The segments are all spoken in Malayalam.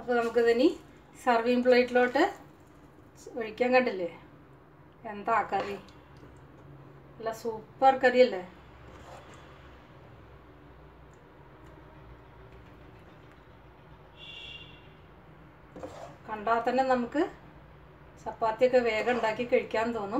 അപ്പോൾ നമുക്കിതിനി സർവിങ് പ്ലേറ്റിലോട്ട് ഒഴിക്കാൻ കണ്ടില്ലേ എന്താ കറി നല്ല സൂപ്പർ കറിയല്ലേ കണ്ടാൽ തന്നെ നമുക്ക് ചപ്പാത്തിയൊക്കെ വേഗം ഉണ്ടാക്കി കഴിക്കാൻ തോന്നും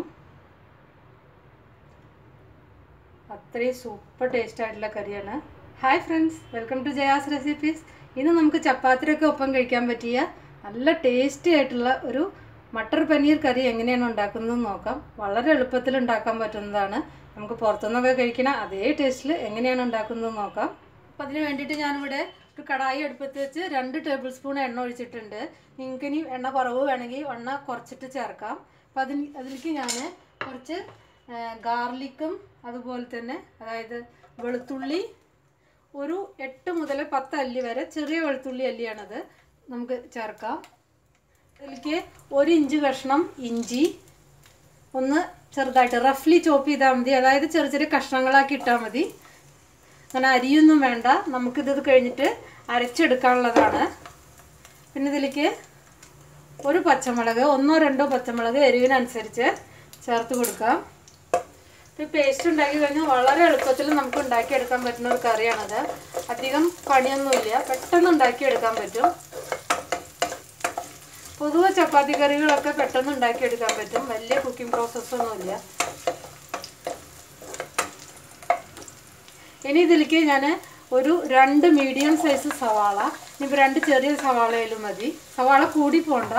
അത്രയും സൂപ്പർ ടേസ്റ്റ് ആയിട്ടുള്ള കറിയാണ് hi friends welcome to Jaya's recipes ഇന്ന് നമുക്ക് ചപ്പാത്തിയൊക്കെ ഒപ്പം കഴിക്കാൻ പറ്റിയ നല്ല ടേസ്റ്റി ആയിട്ടുള്ള ഒരു മട്ടർ പനീർ കറി എങ്ങനെയാണ് ഉണ്ടാക്കുന്നത് നോക്കാം വളരെ എളുപ്പത്തിൽ ഉണ്ടാക്കാൻ പറ്റുന്നതാണ് നമുക്ക് പുറത്തുനിന്നൊക്കെ കഴിക്കണ അതേ ടേസ്റ്റിൽ എങ്ങനെയാണ് ഉണ്ടാക്കുന്നത് നോക്കാം അപ്പം അതിന് വേണ്ടിയിട്ട് ഞാനിവിടെ ഒരു കടായി അടുപ്പത്ത് വെച്ച് രണ്ട് ടേബിൾ സ്പൂൺ എണ്ണ ഒഴിച്ചിട്ടുണ്ട് നിങ്ങൾക്ക് ഇനി എണ്ണ കുറവ് വേണമെങ്കിൽ എണ്ണ കുറച്ചിട്ട് ചേർക്കാം അപ്പം അതിന് അതിലേക്ക് ഞാൻ കുറച്ച് ഗാർലിക്കും അതുപോലെ തന്നെ അതായത് വെളുത്തുള്ളി ഒരു എട്ട് മുതൽ പത്ത് അല്ലി വരെ ചെറിയ വെളുത്തുള്ളി അല്ലിയാണത് നമുക്ക് ചേർക്കാം അതിലേക്ക് ഒരു ഇഞ്ച് കഷ്ണം ഇഞ്ചി ഒന്ന് ചെറുതായിട്ട് റഫ്ലി ചോപ്പ് ചെയ്താൽ മതി അതായത് ചെറിയ ചെറിയ കഷ്ണങ്ങളാക്കി ഇട്ടാൽ മതി അങ്ങനെ അരിയൊന്നും വേണ്ട നമുക്കിത് കഴിഞ്ഞിട്ട് അരച്ചെടുക്കാനുള്ളതാണ് പിന്നെ ഇതിലേക്ക് ഒരു പച്ചമുളക് ഒന്നോ രണ്ടോ പച്ചമുളക് എരിവിനനുസരിച്ച് ചേർത്ത് കൊടുക്കാം ഈ പേസ്റ്റ് ഉണ്ടാക്കി കഴിഞ്ഞാൽ വളരെ എളുപ്പത്തിൽ നമുക്ക് ഉണ്ടാക്കിയെടുക്കാൻ പറ്റുന്ന ഒരു കറിയാണത് അധികം പണിയൊന്നുമില്ല പെട്ടെന്ന് ഉണ്ടാക്കിയെടുക്കാൻ പറ്റും പൊതുവെ ചപ്പാത്തി കറികളൊക്കെ പെട്ടെന്ന് ഉണ്ടാക്കിയെടുക്കാൻ പറ്റും വലിയ കുക്കിംഗ് പ്രോസസ്സൊന്നുമില്ല ഇനി ഇതിലേക്ക് ഞാൻ ഒരു രണ്ട് മീഡിയം സൈസ് സവാള ഇനിയിപ്പോൾ രണ്ട് ചെറിയ സവാളയിലും മതി സവാള കൂടി പോണ്ട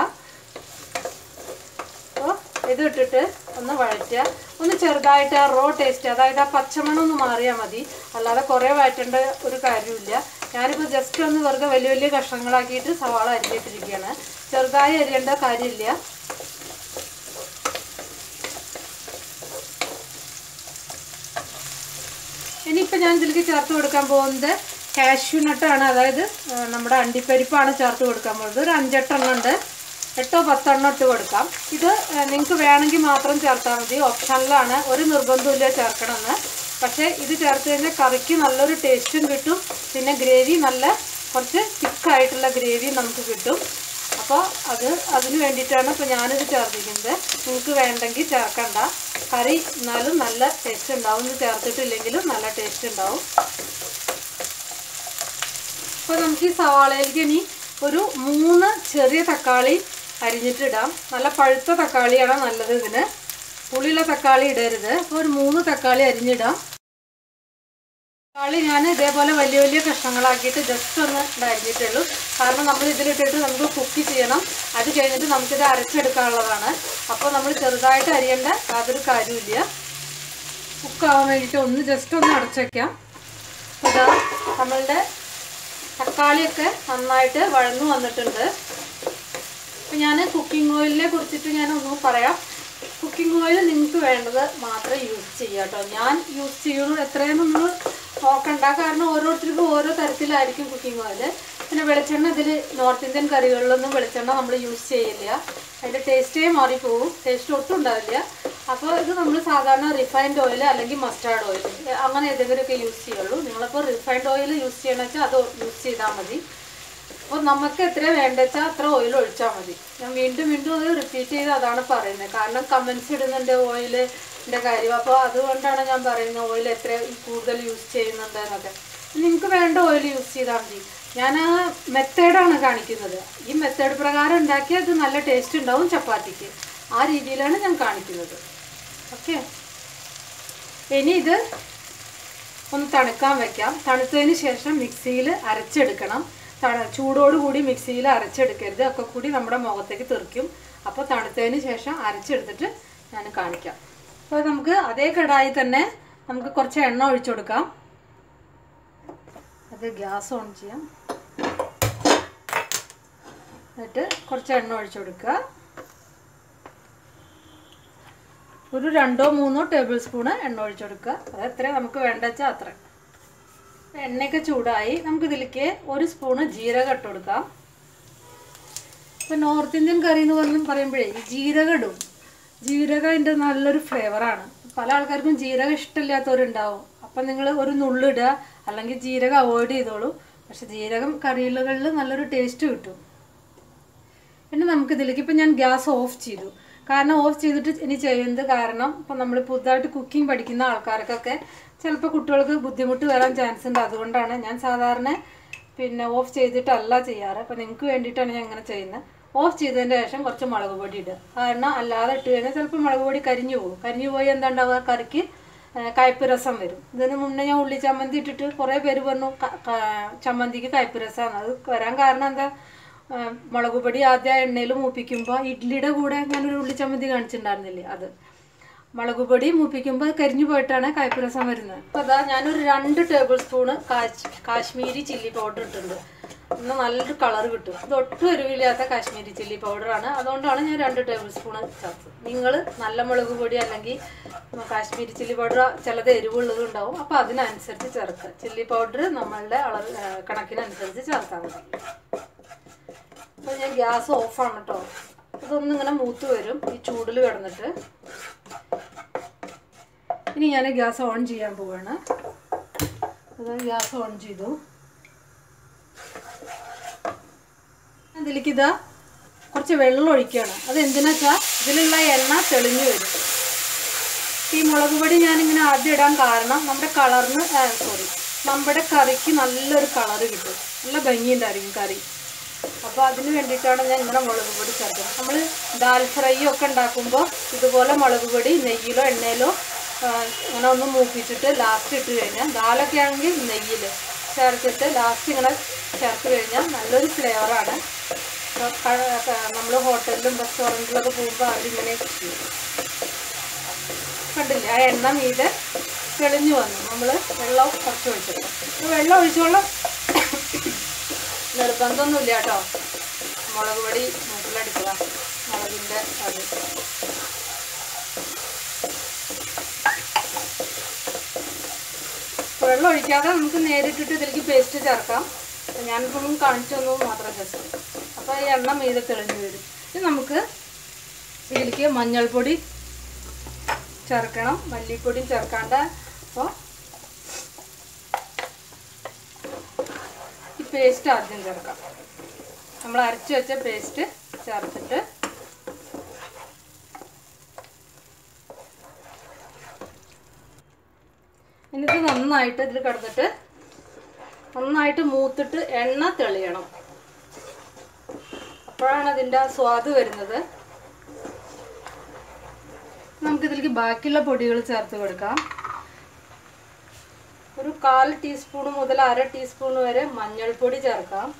അപ്പോൾ ഇത് ഇട്ടിട്ട് ഒന്ന് വഴറ്റുക ഒന്ന് ചെറുതായിട്ട് ആ റോ ടേസ്റ്റ് അതായത് ആ പച്ചമണം ഒന്ന് മാറിയാൽ മതി അല്ലാതെ കുറേ വഴറ്റേണ്ട ഒരു കാര്യമില്ല ഞാനിപ്പോൾ ജസ്റ്റ് ഒന്ന് വെറുതെ വലിയ വലിയ കഷ്ണങ്ങളാക്കിയിട്ട് സവാള അരിഞ്ഞിട്ടിരിക്കുകയാണ് ചെറുതായി അരിയേണ്ട കാര്യമില്ല ഇനിയിപ്പോൾ ഞാൻ ഇതിലേക്ക് ചേർത്ത് കൊടുക്കാൻ പോകുന്നത് കാഷ്യൂ നട്ടാണ് അതായത് നമ്മുടെ അണ്ടിപ്പരിപ്പാണ് ചേർത്ത് കൊടുക്കാൻ പോകുന്നത് ഒരു അഞ്ചെട്ടെണ്ണം ഉണ്ട് എട്ടോ പത്തെണ്ണം ഇട്ട് കൊടുക്കാം ഇത് നിങ്ങൾക്ക് വേണമെങ്കിൽ മാത്രം ചേർത്താൽ മതി ഓപ്ഷനിലാണ് ഒരു നിർബന്ധമില്ല ചേർക്കണമെന്ന് പക്ഷേ ഇത് ചേർത്ത് കഴിഞ്ഞാൽ കറിക്ക് നല്ലൊരു ടേസ്റ്റും കിട്ടും പിന്നെ ഗ്രേവി നല്ല കുറച്ച് തിക്കായിട്ടുള്ള ഗ്രേവി നമുക്ക് കിട്ടും അപ്പോൾ അത് അതിന് വേണ്ടിയിട്ടാണ് ഇപ്പോൾ ഞാനിത് ചേർത്തിരിക്കുന്നത് നിങ്ങൾക്ക് വേണ്ടെങ്കിൽ ചേർക്കണ്ട കറി എന്നാലും നല്ല ടേസ്റ്റ് ഉണ്ടാവും ഇത് ചേർത്തിട്ടില്ലെങ്കിലും നല്ല ടേസ്റ്റ് ഉണ്ടാവും അപ്പോൾ നമുക്ക് ഈ സവാളയിലേക്ക് ഇനി ഒരു മൂന്ന് ചെറിയ തക്കാളി അരിഞ്ഞിട്ടിടാം നല്ല പഴുത്ത തക്കാളിയാണ് നല്ലത് ഇതിന് പുളിയുള്ള തക്കാളി ഇടരുത് അപ്പോൾ ഒരു മൂന്ന് തക്കാളി അരിഞ്ഞിടാം തക്കാളി ഞാൻ ഇതേപോലെ വലിയ വലിയ കഷ്ണങ്ങളാക്കിയിട്ട് ജസ്റ്റ് ഒന്ന് അരിഞ്ഞിട്ടുള്ളൂ കാരണം നമ്മൾ ഇതിലിട്ടിട്ട് നമുക്ക് കുക്ക് ചെയ്യണം അത് കഴിഞ്ഞിട്ട് നമുക്കിത് അരച്ചെടുക്കാനുള്ളതാണ് അപ്പോൾ നമ്മൾ ചെറുതായിട്ട് അരിയേണ്ട യാതൊരു കാര്യമില്ല കുക്കാവാൻ വേണ്ടിയിട്ട് ഒന്ന് ജസ്റ്റ് ഒന്ന് അടച്ചേക്കാം ഇതാ നമ്മളുടെ തക്കാളിയൊക്കെ നന്നായിട്ട് വഴന്നു വന്നിട്ടുണ്ട് അപ്പം ഞാൻ കുക്കിംഗ് ഓയിലിനെ കുറിച്ചിട്ട് ഞാൻ ഒന്നും പറയാം കുക്കിംഗ് ഓയിൽ നിങ്ങൾക്ക് വേണ്ടത് മാത്രം യൂസ് ചെയ്യുക കേട്ടോ ഞാൻ യൂസ് ചെയ്യുന്നു എത്രയും നമ്മൾ നോക്കണ്ട കാരണം ഓരോരുത്തർക്കും ഓരോ തരത്തിലായിരിക്കും കുക്കിംഗ് ഓയിൽ പിന്നെ വെളിച്ചെണ്ണ ഇതിൽ നോർത്ത് ഇന്ത്യൻ കറികളിലൊന്നും വെളിച്ചെണ്ണ നമ്മൾ യൂസ് ചെയ്യില്ല അതിൻ്റെ ടേസ്റ്റേ മാറിപ്പോവും ടേസ്റ്റ് ഒട്ടും ഉണ്ടാവില്ല അപ്പോൾ ഇത് നമ്മൾ സാധാരണ റിഫൈൻഡ് ഓയിൽ അല്ലെങ്കിൽ മസ്റ്റാർഡ് ഓയിൽ അങ്ങനെ ഏതെങ്കിലുമൊക്കെ യൂസ് ചെയ്യുള്ളൂ നിങ്ങളിപ്പോൾ റിഫൈൻഡ് ഓയിൽ യൂസ് ചെയ്യണമെന്ന് വെച്ചാൽ അത് യൂസ് ചെയ്താൽ മതി അപ്പോൾ നമുക്ക് എത്ര വേണ്ട വെച്ചാൽ അത്ര ഓയിൽ ഒഴിച്ചാൽ മതി ഞാൻ വീണ്ടും വീണ്ടും അത് റിപ്പീറ്റ് ചെയ്ത് അതാണ് പറയുന്നത് കാരണം കമൻസ് ഇടുന്നുണ്ട് ഓയിലിൻ്റെ കാര്യം അപ്പോൾ അതുകൊണ്ടാണ് ഞാൻ പറയുന്നത് ഓയിൽ എത്ര കൂടുതൽ യൂസ് ചെയ്യുന്നുണ്ട് എന്നൊക്കെ നിങ്ങൾക്ക് വേണ്ട ഓയിൽ യൂസ് ചെയ്താൽ മതി ഞാൻ ആ മെത്തേഡാണ് കാണിക്കുന്നത് ഈ മെത്തേഡ് പ്രകാരം ഉണ്ടാക്കിയാൽ അത് നല്ല ടേസ്റ്റ് ഉണ്ടാവും ചപ്പാത്തിക്ക് ആ രീതിയിലാണ് ഞാൻ കാണിക്കുന്നത് ഓക്കെ ഇനി ഇത് ഒന്ന് തണുക്കാൻ വെക്കാം തണുത്തതിന് ശേഷം മിക്സിയിൽ അരച്ചെടുക്കണം തണ ചൂടോടുകൂടി മിക്സിയിൽ അരച്ചെടുക്കരുത് ഒക്കെ കൂടി നമ്മുടെ മുഖത്തേക്ക് തെറിക്കും അപ്പോൾ തണുത്തതിന് ശേഷം അരച്ചെടുത്തിട്ട് ഞാൻ കാണിക്കാം അപ്പോൾ നമുക്ക് അതേ കടായി തന്നെ നമുക്ക് കുറച്ച് എണ്ണ ഒഴിച്ചു കൊടുക്കാം അത് ഗ്യാസ് ഓൺ ചെയ്യാം എന്നിട്ട് കുറച്ച് എണ്ണ ഒഴിച്ചു കൊടുക്കുക ഒരു രണ്ടോ മൂന്നോ ടേബിൾ സ്പൂണ് എണ്ണ ഒഴിച്ചു കൊടുക്കുക അത് എത്രയും നമുക്ക് വേണ്ട വെച്ചാൽ അത്ര എണ്ണയൊക്കെ ചൂടായി നമുക്ക് ഇതിലേക്ക് ഒരു സ്പൂണ് ജീരകം ഇട്ട് കൊടുക്കാം ഇപ്പം നോർത്ത് ഇന്ത്യൻ കറി എന്ന് പറഞ്ഞു പറയുമ്പോഴേ ഈ ജീരകം ഇടും ജീരകം അതിൻ്റെ നല്ലൊരു ഫ്ലേവറാണ് പല ആൾക്കാർക്കും ജീരകം ഇഷ്ടമില്ലാത്തവരുണ്ടാവും അപ്പം നിങ്ങൾ ഒരു നുള്ളിടുക അല്ലെങ്കിൽ ജീരകം അവോയ്ഡ് ചെയ്തോളൂ പക്ഷെ ജീരകം കറികളിൽ നല്ലൊരു ടേസ്റ്റ് കിട്ടും പിന്നെ നമുക്ക് ഇതിലേക്ക് ഇപ്പം ഞാൻ ഗ്യാസ് ഓഫ് ചെയ്തു കാരണം ഓഫ് ചെയ്തിട്ട് ഇനി ചെയ്യുന്നത് കാരണം ഇപ്പം നമ്മൾ പുതുതായിട്ട് കുക്കിംഗ് പഠിക്കുന്ന ആൾക്കാർക്കൊക്കെ ചിലപ്പോൾ കുട്ടികൾക്ക് ബുദ്ധിമുട്ട് വരാൻ ചാൻസ് ഉണ്ട് അതുകൊണ്ടാണ് ഞാൻ സാധാരണ പിന്നെ ഓഫ് ചെയ്തിട്ടല്ല ചെയ്യാറ് അപ്പം നിങ്ങൾക്ക് വേണ്ടിയിട്ടാണ് ഞാൻ ഇങ്ങനെ ചെയ്യുന്നത് ഓഫ് ചെയ്തതിന് ശേഷം കുറച്ച് മുളക് പൊടി ഇടുക കാരണം അല്ലാതെ ഇട്ട് കഴിഞ്ഞാൽ ചിലപ്പോൾ മുളക് പൊടി കരിഞ്ഞു പോകും കരിഞ്ഞു പോയി എന്താ ഉണ്ടാവുക കറിക്ക് ഏഹ് കയ്പ്പ് രസം വരും ഇതിന് മുന്നേ ഞാൻ ഉള്ളി ചമ്മന്തി ഇട്ടിട്ട് കുറേ പേര് പറഞ്ഞു ക- ക- ചമ്മന്തിക്ക് കയ്പ്പ് രസമാണ് അത് വരാൻ കാരണം എന്താ ഏഹ് മുളക് പൊടി ആദ്യം ആ എണ്ണയിൽ മൂപ്പിക്കുമ്പോൾ ഇഡ്ഡലിയുടെ കൂടെ ഞാനൊരു ഉള്ളി ചമ്മന്തി കാണിച്ചിട്ടുണ്ടായിരുന്നില്ലേ അത് മുളക് പൊടി മൂപ്പിക്കുമ്പോൾ അത് കരിഞ്ഞു പോയിട്ടാണ് കയ്പ്പ് രസം വരുന്നത് അപ്പോൾ അതാ ഞാനൊരു രണ്ട് ടേബിൾ സ്പൂണ് കാശ് കാശ്മീരി ചില്ലി പൗഡർ ഇട്ടിട്ടുണ്ട് എന്നാൽ നല്ലൊരു കളർ കിട്ടും ഇത് ഒട്ടും എരിവില്ലാത്ത കാശ്മീരി ചില്ലി പൗഡറാണ് അതുകൊണ്ടാണ് ഞാൻ രണ്ട് ടേബിൾ സ്പൂണ് ചേർത്തത് നിങ്ങൾ നല്ല മുളക് പൊടി അല്ലെങ്കിൽ കാശ്മീരി ചില്ലി പൗഡർ ചിലത് എരിവുള്ളത് ഉണ്ടാവും അപ്പോൾ അതിനനുസരിച്ച് ചേർക്കുക ചില്ലി പൗഡർ നമ്മളുടെ അളവ് ആ, കണക്കിനനുസരിച്ച് ചേർത്താൽ മതി അപ്പോൾ ഞാൻ ഗ്യാസ് ഓഫാണ് കേട്ടോ ഇതൊന്നും ഇങ്ങനെ മൂത്ത് വരും ഈ ചൂടിൽ കിടന്നിട്ട് ഇനി ഞാൻ ഗ്യാസ് ഓൺ ചെയ്യാൻ പോവാണ് അത് ഗ്യാസ് ഓൺ ചെയ്തു അതിലേക്ക് ഇതാ കുറച്ച് വെള്ളം ഒഴിക്കുകയാണ് അത് എന്തിനാ വെച്ചാൽ ഇതിലുള്ള എണ്ണ തെളിഞ്ഞു വരും ഈ മുളക് പൊടി ഞാനിങ്ങനെ ആദ്യം ഇടാൻ കാരണം നമ്മുടെ കളറിന് സോറി നമ്മുടെ കറിക്ക് നല്ലൊരു കളറ് കിട്ടും നല്ല ഭംഗിയുണ്ടായിരിക്കും കറി അപ്പോൾ അതിന് വേണ്ടിയിട്ടാണ് ഞാൻ ഇങ്ങനെ മുളക് പൊടി ചേർക്കുന്നത് നമ്മൾ ദാൽ ഫ്രൈ ഒക്കെ ഉണ്ടാക്കുമ്പോൾ ഇതുപോലെ മുളക് പൊടി നെയ്യിലോ എണ്ണയിലോ ആ, ഇങ്ങനെ ഒന്ന് മൂപ്പിച്ചിട്ട് ലാസ്റ്റ് ഇട്ട് കഴിഞ്ഞാൽ ദാലൊക്കെ ആണെങ്കിൽ നെയ്യിൽ ചേർത്തിട്ട് ലാസ്റ്റ് ഇങ്ങനെ ചേർത്ത് കഴിഞ്ഞാൽ നല്ലൊരു ഫ്ലേവറാണ് നമ്മൾ ഹോട്ടലിലും റെസ്റ്റോറൻറ്റിലൊക്കെ പോകുമ്പോൾ അവരിങ്ങനെ ചെയ്യും കണ്ടില്ലേ ആ എണ്ണ മീതെ തെളിഞ്ഞു വന്നു നമ്മൾ വെള്ളം കുറച്ച് ഒഴിച്ചിട്ട് അപ്പോൾ വെള്ളം ഒഴിച്ചോളം നിർബന്ധമൊന്നുമില്ല കേട്ടോ മുളക് പൊടി മൂക്കിലടിക്കുക മുളകിൻ്റെ അത് വെള്ളം ഒഴിക്കാതെ നമുക്ക് നേരിട്ടിട്ട് ഇതിലേക്ക് പേസ്റ്റ് ചേർക്കാം അപ്പോൾ ഞാനിപ്പോൾ ഒന്ന് കാണിച്ചു തന്നു മാത്രം ജസ്റ്റ് അപ്പോൾ ഈ എണ്ണ മീതെ തെളിഞ്ഞു വരും ഇനി നമുക്ക് ഇതിലേക്ക് മഞ്ഞൾപ്പൊടി ചേർക്കണം മല്ലിപ്പൊടി ചേർക്കാണ്ട് അപ്പോൾ ഈ പേസ്റ്റ് ആദ്യം ചേർക്കാം നമ്മൾ അരച്ച് വെച്ച പേസ്റ്റ് ചേർത്തിട്ട് എന്നിട്ട് നന്നായിട്ട് ഇതിൽ കിടന്നിട്ട് നന്നായിട്ട് മൂത്തിട്ട് എണ്ണ തെളിയണം അപ്പോഴാണ് അതിൻ്റെ ആ സ്വാദ് വരുന്നത് നമുക്കിതിലേക്ക് ബാക്കിയുള്ള പൊടികൾ ചേർത്ത് കൊടുക്കാം ഒരു കാൽ ടീസ്പൂൺ മുതൽ അര ടീസ്പൂൺ വരെ മഞ്ഞൾപ്പൊടി ചേർക്കാം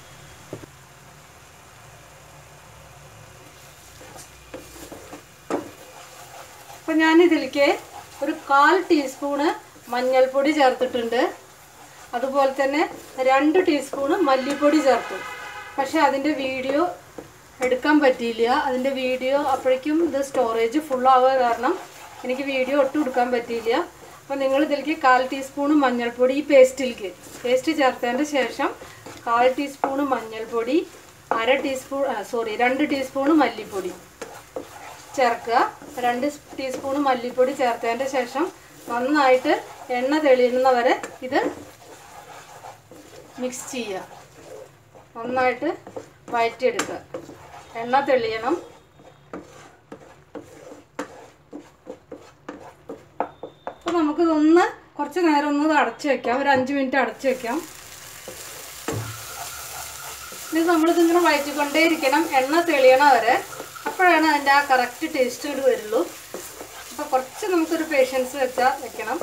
അപ്പൊ ഞാൻ ഇതിലേക്ക് ഒരു കാൽ ടീസ്പൂണ് മഞ്ഞൾപ്പൊടി ചേർത്തിട്ടുണ്ട് അതുപോലെ തന്നെ രണ്ട് ടീസ്പൂണ് മല്ലിപ്പൊടി ചേർത്തു പക്ഷെ അതിൻ്റെ വീഡിയോ എടുക്കാൻ പറ്റിയില്ല അതിൻ്റെ വീഡിയോ അപ്പോഴേക്കും ഇത് സ്റ്റോറേജ് ഫുള്ളാവുക കാരണം എനിക്ക് വീഡിയോ ഒട്ടും എടുക്കാൻ പറ്റിയില്ല അപ്പോൾ നിങ്ങൾ ഇതിലേക്ക് കാൽ ടീസ്പൂണ് മഞ്ഞൾപ്പൊടി ഈ പേസ്റ്റിലേക്ക് പേസ്റ്റ് ചേർത്തതിൻ്റെ ശേഷം കാൽ ടീസ്പൂണ് മഞ്ഞൾപ്പൊടി അര ടീസ്പൂൺ സോറി രണ്ട് ടീസ്പൂണ് മല്ലിപ്പൊടി ചേർക്കുക രണ്ട് ടീസ്പൂൺ മല്ലിപ്പൊടി ചേർത്തതിൻ്റെ ശേഷം നന്നായിട്ട് എണ്ണ തെളിയുന്നവരെ ഇത് മിക്സ് ചെയ്യുക നന്നായിട്ട് വഴറ്റിയെടുക്കുക എണ്ണ തെളിയണം അപ്പോൾ നമുക്കിതൊന്ന് കുറച്ച് നേരം ഒന്ന് ഇത് അടച്ച് വെക്കാം ഒരു അഞ്ച് മിനിറ്റ് അടച്ച് വെക്കാം ഇത് നമ്മളിതിങ്ങനെ വഴറ്റിക്കൊണ്ടേ ഇരിക്കണം എണ്ണ തെളിയണ വരെ അപ്പോഴാണ് അതിൻ്റെ ആ കറക്റ്റ് ടേസ്റ്റ് കൂടി വരുള്ളൂ അപ്പോൾ കുറച്ച് നമുക്കൊരു പേഷ്യൻസ് വെച്ചാൽ വെക്കണം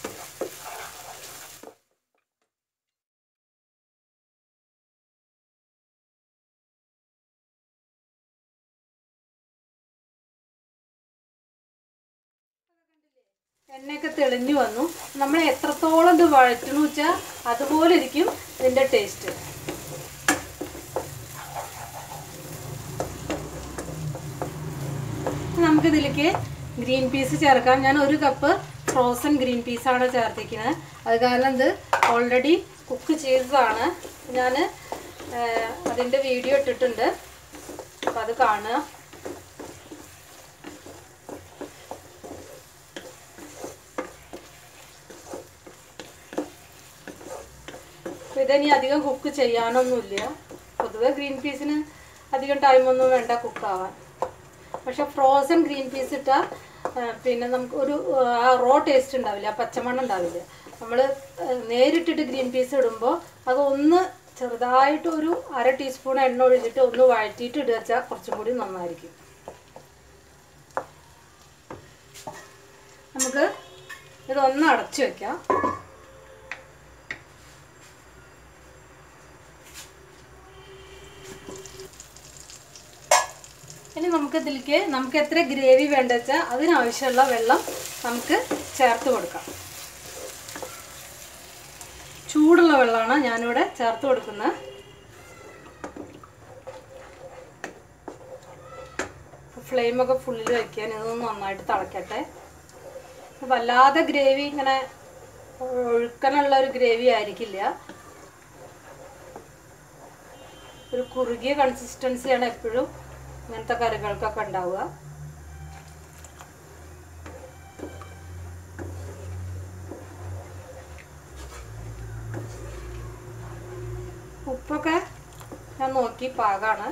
എണ്ണയൊക്കെ തെളിഞ്ഞു വന്നു നമ്മൾ എത്രത്തോളം ഇത് വഴറ്റണമെന്ന് വെച്ചാൽ അതുപോലെ ഇരിക്കും ഇതിൻ്റെ ടേസ്റ്റ് നമുക്കിതിലേക്ക് ഗ്രീൻ പീസ് ചേർക്കാം ഞാൻ ഒരു കപ്പ് ഫ്രോസൺ ഗ്രീൻ പീസാണ് ചേർത്തിക്കുന്നത് അത് കാരണം ഇത് ഓൾറെഡി കുക്ക് ചെയ്തതാണ് ഞാൻ അതിൻ്റെ വീഡിയോ ഇട്ടിട്ടുണ്ട് അപ്പം അത് കാണുക അപ്പോൾ ഇതിനി അധികം കുക്ക് ചെയ്യാനൊന്നുമില്ല പൊതുവെ ഗ്രീൻ പീസിന് അധികം ടൈമൊന്നും വേണ്ട കുക്കാവാൻ പക്ഷെ ഫ്രോസൺ ഗ്രീൻ പീസ് ഇട്ടാൽ പിന്നെ നമുക്ക് ഒരു ആ റോ ടേസ്റ്റ് ഉണ്ടാവില്ല ആ പച്ചമണ്ണം ഉണ്ടാവില്ല നമ്മൾ നേരിട്ടിട്ട് ഗ്രീൻ പീസ് ഇടുമ്പോൾ അത് ഒന്ന് ചെറുതായിട്ട് ഒരു അര ടീസ്പൂൺ എണ്ണ ഒഴിച്ചിട്ട് ഒന്ന് വഴറ്റിയിട്ട് ഇടുക വെച്ചാൽ കുറച്ചും കൂടി നന്നായിരിക്കും നമുക്ക് ഇതൊന്ന് അടച്ചു വെക്കാം ഇനി നമുക്ക് ഇതിലേക്ക് നമുക്ക് എത്ര ഗ്രേവി വേണ്ട വെച്ചാൽ അതിനാവശ്യമുള്ള വെള്ളം നമുക്ക് ചേർത്ത് കൊടുക്കാം ചൂടുള്ള വെള്ളമാണ് ഞാനിവിടെ ചേർത്ത് കൊടുക്കുന്നത് ഫ്ലെയിമൊക്കെ ഫുള്ളിൽ വയ്ക്കാൻ ഇതൊന്ന് നന്നായിട്ട് തിളക്കട്ടെ വല്ലാതെ ഗ്രേവി ഇങ്ങനെ ഒഴുക്കനുള്ള ഒരു ഗ്രേവി ആയിരിക്കില്ല ഒരു കുറുകിയ കൺസിസ്റ്റൻസിയാണ് എപ്പോഴും ഇങ്ങനത്തെ കറികൾക്കൊക്കെ ഉണ്ടാവുക ഉപ്പൊക്കെ ഞാൻ നോക്കി പാകാണ്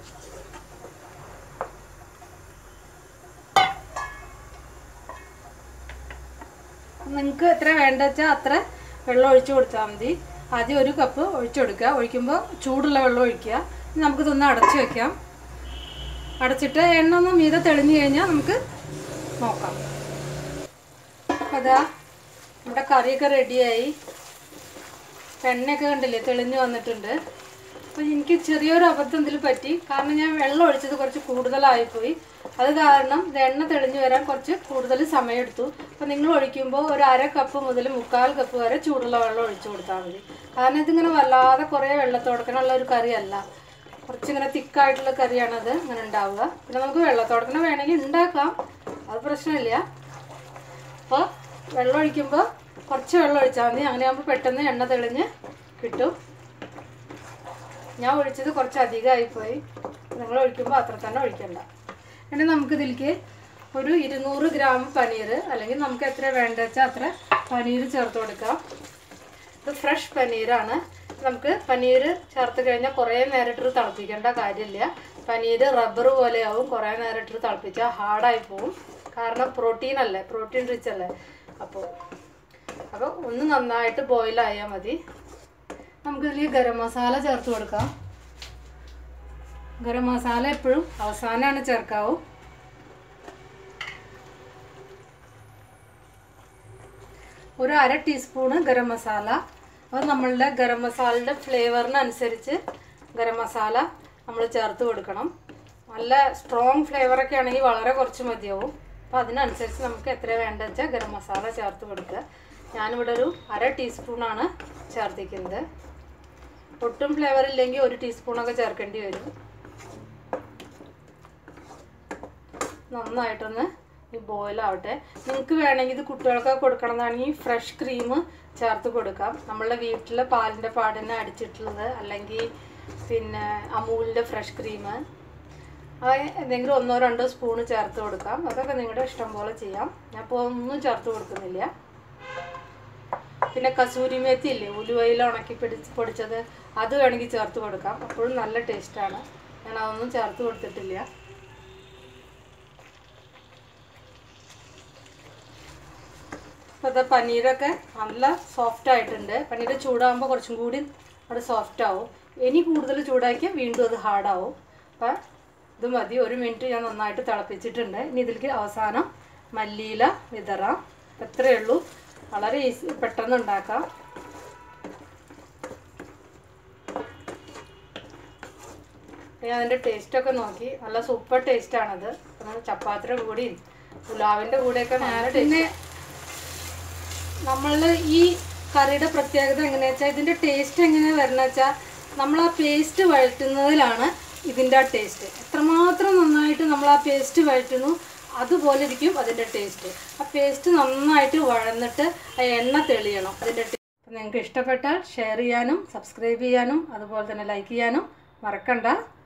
നിങ്ങൾക്ക് എത്ര വേണ്ട വെച്ചാൽ അത്ര വെള്ളം ഒഴിച്ചു കൊടുത്താൽ മതി ആദ്യം ഒരു കപ്പ് ഒഴിച്ചു കൊടുക്കുക ഒഴിക്കുമ്പോൾ ചൂടുള്ള വെള്ളം ഒഴിക്കുക ഇനി നമുക്കിതൊന്ന് അടച്ചു വെക്കാം അടച്ചിട്ട് എണ്ണ ഒന്ന് മീതെ തെളിഞ്ഞു കഴിഞ്ഞാൽ നമുക്ക് നോക്കാം അതാ നമ്മുടെ കറിയൊക്കെ റെഡിയായി എണ്ണയൊക്കെ കണ്ടില്ലേ തെളിഞ്ഞു വന്നിട്ടുണ്ട് അപ്പോൾ എനിക്ക് ചെറിയൊരു അബദ്ധം ഇതിൽ പറ്റി കാരണം ഞാൻ വെള്ളം ഒഴിച്ചത് കുറച്ച് കൂടുതലായിപ്പോയി അത് കാരണം ഇത് എണ്ണ തെളിഞ്ഞു വരാൻ കുറച്ച് കൂടുതൽ സമയമെടുത്തു അപ്പോൾ നിങ്ങൾ ഒഴിക്കുമ്പോൾ ഒരു അര കപ്പ് മുതൽ മുക്കാൽ കപ്പ് വരെ ചൂടുള്ള വെള്ളം ഒഴിച്ചു കൊടുത്താൽ മതി കാരണം ഇതിങ്ങനെ വല്ലാതെ കുറേ വെള്ളത്തോടക്കനുള്ള ഒരു കറിയല്ല കുറച്ചിങ്ങനെ തിക്കായിട്ടുള്ള കറിയാണത് ഇങ്ങനെ ഉണ്ടാവുക പിന്നെ നമുക്ക് വെള്ളത്തോടക്കണ വേണമെങ്കിൽ ഉണ്ടാക്കാം അത് പ്രശ്നമില്ല അപ്പോൾ വെള്ളം ഒഴിക്കുമ്പോൾ കുറച്ച് വെള്ളം ഒഴിച്ചാൽ മതി അങ്ങനെയാകുമ്പോൾ പെട്ടെന്ന് എണ്ണ തെളിഞ്ഞ് കിട്ടും ഞാൻ ഒഴിച്ചത് കുറച്ച് അധികമായിപ്പോയി നിങ്ങൾ ഒഴിക്കുമ്പോൾ അത്ര തന്നെ ഒഴിക്കണ്ട ഇനി നമുക്കിതിലേക്ക് ഒരു ഇരുന്നൂറ് ഗ്രാം പനീർ അല്ലെങ്കിൽ നമുക്ക് എത്ര വേണ്ട വെച്ചാൽ അത്ര പനീർ ചേർത്ത് കൊടുക്കാം ഇത് ഫ്രഷ് പനീറാണ് നമുക്ക് പനീർ ചേർത്ത് കഴിഞ്ഞാൽ കുറേ നേരം ഇട്ട് തിളപ്പിക്കേണ്ട കാര്യമില്ല പനീർ റബ്ബർ പോലെയാവും കുറേ നേരം ഇട്ട് തിളപ്പിച്ചാൽ ഹാർഡായി പോവും കാരണം പ്രോട്ടീൻ അല്ലേ പ്രോട്ടീൻ റിച്ച് അല്ലേ അപ്പോൾ അപ്പോൾ ഒന്ന് നന്നായിട്ട് ബോയിലായാൽ മതി നമുക്കിതിൽ ഗരം മസാല ചേർത്ത് കൊടുക്കാം ഗരം മസാല എപ്പോഴും അവസാനമാണ് ചേർക്കാവൂ ഒരു അര ടീസ്പൂണ് ഗരം മസാല അത് നമ്മളുടെ ഗരം മസാലയുടെ ഫ്ലേവറിനനുസരിച്ച് ഗരം മസാല നമ്മൾ ചേർത്ത് കൊടുക്കണം നല്ല സ്ട്രോങ് ഫ്ലേവറൊക്കെ ആണെങ്കിൽ വളരെ കുറച്ച് മതിയാവും അപ്പോൾ അതിനനുസരിച്ച് നമുക്ക് എത്ര വേണ്ട വെച്ചാൽ ഗരം മസാല ചേർത്ത് കൊടുക്കുക ഞാനിവിടെ ഒരു അര ടീസ്പൂണാണ് ചേർത്തിക്കുന്നത് ഒട്ടും ഫ്ലേവർ ഇല്ലെങ്കിൽ ഒരു ടീസ്പൂണൊക്കെ ചേർക്കേണ്ടി വരും നന്നായിട്ടൊന്ന് ഈ ബോയിൽ ആവട്ടെ നിങ്ങൾക്ക് വേണമെങ്കിൽ ഇത് കുട്ടികൾക്ക് കൊടുക്കണമെന്നാണെങ്കിൽ ഫ്രഷ് ക്രീം ചേർത്ത് കൊടുക്കാം നമ്മളുടെ വീട്ടിലെ പാലിൻ്റെ പാടിനെ അടിച്ചിട്ടുള്ളത് അല്ലെങ്കിൽ പിന്നെ അമൂലിൻ്റെ ഫ്രഷ് ക്രീം അത് എന്തെങ്കിലും ഒന്നോ രണ്ടോ സ്പൂണ് ചേർത്ത് കൊടുക്കാം അതൊക്കെ നിങ്ങളുടെ ഇഷ്ടം പോലെ ചെയ്യാം ഞാൻ ഇപ്പോൾ ഒന്നും ചേർത്ത് കൊടുക്കുന്നില്ല പിന്നെ കസൂരി മേത്തി ഇല്ലേ ഉലുവയിൽ ഉണക്കി പിടിച്ച് പൊടിച്ചത് അത് വേണമെങ്കിൽ ചേർത്ത് കൊടുക്കാം അപ്പോഴും നല്ല ടേസ്റ്റാണ് ഞാൻ അതൊന്നും ചേർത്ത് കൊടുത്തിട്ടില്ല അപ്പോൾ അത് പനീരൊക്കെ നല്ല സോഫ്റ്റ് ആയിട്ടുണ്ട് പനീർ ചൂടാകുമ്പോൾ കുറച്ചും കൂടി അത് സോഫ്റ്റ് ആവും ഇനി കൂടുതൽ ചൂടാക്കിയാൽ വീണ്ടും അത് ഹാർഡാവും അപ്പം ഇത് മതി ഒരു മിനിറ്റ് ഞാൻ നന്നായിട്ട് തിളപ്പിച്ചിട്ടുണ്ട് ഇനി ഇതിലേക്ക് അവസാനം മല്ലിയില വിതറാം എത്രയേ ഉള്ളൂ വളരെ ഈസി പെട്ടെന്ന് ഉണ്ടാക്കാം ഞാൻ അതിൻ്റെ ടേസ്റ്റൊക്കെ നോക്കി നല്ല സൂപ്പർ ടേസ്റ്റാണത് ചപ്പാത്തിയുടെ കൂടെയും പുലാവിൻ്റെ കൂടെയൊക്കെ നല്ല ടേസ്റ്റ് നമ്മൾ ഈ കറിയുടെ പ്രത്യേകത എങ്ങനെയാ വെച്ചാൽ ഇതിൻ്റെ ടേസ്റ്റ് എങ്ങനെയാണ് വരണ വെച്ചാൽ നമ്മൾ ആ പേസ്റ്റ് വഴറ്റുന്നതിലാണ് ഇതിൻ്റെ ആ ടേസ്റ്റ് എത്രമാത്രം നന്നായിട്ട് നമ്മൾ ആ പേസ്റ്റ് വഴറ്റുന്നു അതുപോലെ ഇരിക്കും അതിൻ്റെ ടേസ്റ്റ് ആ പേസ്റ്റ് നന്നായിട്ട് വഴന്നിട്ട് ആ എണ്ണ തെളിയണം അതിൻ്റെ ടേസ്റ്റ് നിങ്ങൾക്ക് ഇഷ്ടപ്പെട്ടാൽ ഷെയർ ചെയ്യാനും സബ്സ്ക്രൈബ് ചെയ്യാനും അതുപോലെ തന്നെ ലൈക്ക് ചെയ്യാനും മറക്കണ്ട